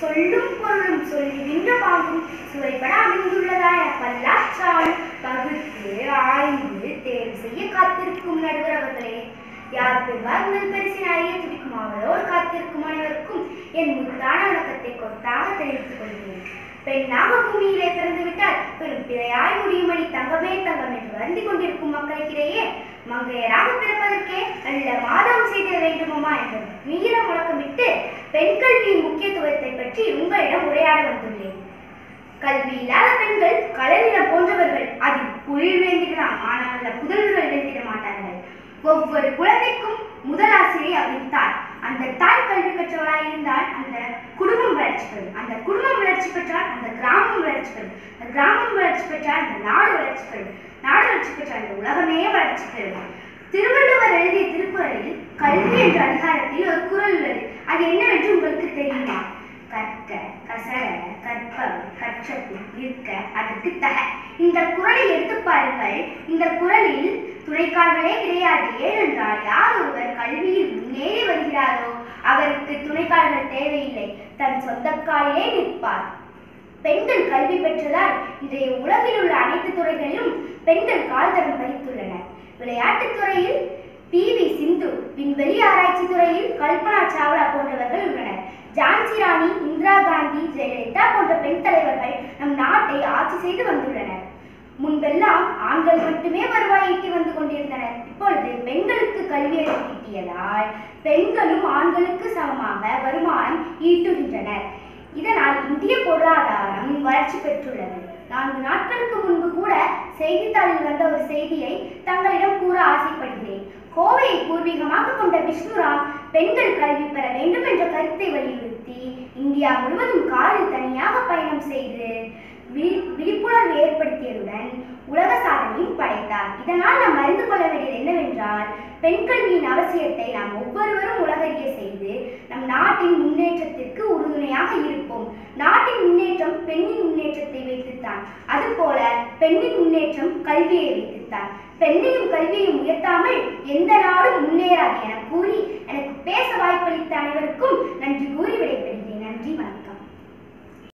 சொல்லும் பொருளும் சொல்லுகின்ற பாங்கும் சுவைப்பட அமைந்துள்ளதாய பல்லாற்றால் பகுத்து ஆய்ந்து தேர்வு செய்ய காத்திருக்கும் நடுவர் அவர்களே யார் பெறுவார் முதல் பரிசின் அறிய துடிக்கும் அவரோடு காத்திருக்கும் அனைவருக்கும் என் முத்தான வணக்கத்தை கொத்தாக தெரிவித்துக் கொள்கிறேன் பெண்ணாக பூமியிலே பிறந்து விட்டால் பெரும் பிழையாய் முடியுமணி தங்கமே தங்கம் என்று வருந்திக் கொண்டிருக்கும் மக்களுக்கிடையே மங்கையராக பிறப்பதற்கே நல்ல மாதம் செய்திட வேண்டுமமா என்ற வீர முழக்கமிட்டு பெண் கல்வியின் முக்கியத்துவத்தை பற்றி உங்களிடம் உரையாட வந்துள்ளேன் கல்வி இல்லாத பெண்கள் களநிலம் போன்றவர்கள் அதில் புலில் வேந்திடலாம் ஆனால் அந்த புதல்வர்கள் வேந்திட மாட்டார்கள் ஒவ்வொரு குழந்தைக்கும் முதல் ஆசிரியை அவரின் தாய் அந்த தாய் கல்வி கற்றவளாய் இருந்தால் அந்த குடும்பம் வளர்ச்சி பெறும் அந்த குடும்பம் வளர்ச்சி பெற்றால் அந்த கிராமம் வளர்ச்சி பெறும் அந்த கிராமம் வளர்ச்சி பெற்றால் அந்த நாடு வளர்ச்சி பெறும் நாடு வளர்ச்சி பெற்றால் அந்த உலகமே வளர்ச்சி பெறும் திருவள்ளுவர் எழுதிய திருக்குறளில் கல்வி என்ற அதிகாரத்தில் ஒரு குறள் உள்ளது அது என்னவென்று உங்களுக்கு தெரியுமா கற்க கசட கற்பவர் கற்றபின் நிற்க அதற்கு தக இந்த குறளை எடுத்து பாருங்கள் இந்த குறளில் துணைக்கால்களே கிடையாது ஏனென்றால் யார் ஒருவர் கல்வியில் முன்னேறி வருகிறாரோ அவருக்கு துணைக்கால்கள் தேவையில்லை தன் சொந்த காலிலே நிற்பார் பெண்கள் கல்வி பெற்றதால் இன்றைய உலகில் உள்ள அனைத்து துறைகளிலும் பெண்கள் கால் தடம் பதித்துள்ளனர் விளையாட்டுத் துறையில் பி வி சிந்து விண்வெளி ஆராய்ச்சி துறையில் கல்பனா சாவ்லா போன்றவர்கள் உள்ளனர் ஜான்சி ராணி இந்திரா காந்தி ஜெயலலிதா போன்ற பெண் தலைவர்கள் நம் நாட்டை ஆட்சி செய்து வந்துள்ளனர் முன்பெல்லாம் ஆண்கள் மட்டுமே வருவாய் ஈட்டி வந்து கொண்டிருந்தனர் இப்பொழுது பெண்களுக்கு கல்வி அறிவு கிட்டியதால் பெண்களும் ஆண்களுக்கு சமமாக வருமானம் ஈட்டுகின்றனர் இதனால் இந்திய பொருளாதாரம் வளர்ச்சி பெற்றுள்ளது நான்கு நாட்களுக்கு முன்பு கூட செய்தித்தாளில் வந்த ஒரு செய்தியை தங்களிடம் கூற ஆசைப்படுகிறேன் கோவையை பூர்வீகமாக கொண்ட விஷ்ணுராம் பெண்கள் கல்வி பெற வேண்டும் என்ற கருத்தை வலியுறுத்தி இந்தியா முழுவதும் காரில் தனியாக பயணம் செய்து வி- விழிப்புணர்வு ஏற்படுத்தியதுடன் உலக சாதனையும் படைத்தார் இதனால் நாம் அறிந்து கொள்ள வேண்டியது என்னவென்றால் பெண் கல்வியின் அவசியத்தை நாம் ஒவ்வொருவரும் உலகறிய செய்து நம் நாட்டின் முன்னேற்றத்திற்கு உறுதுணையாக இருப்போம் நாட்டின் முன்னேற்றம் பெண்ணின் முன்னேற்றத்தை வைத்துத்தான் அதுபோல பெண்ணின் முன்னேற்றம் கல்வியை வைத்துத்தான் பெண்ணையும் கல்வியையும் உயர்த்தாமல் எந்த நாடும் முன்னேறாது என கூறி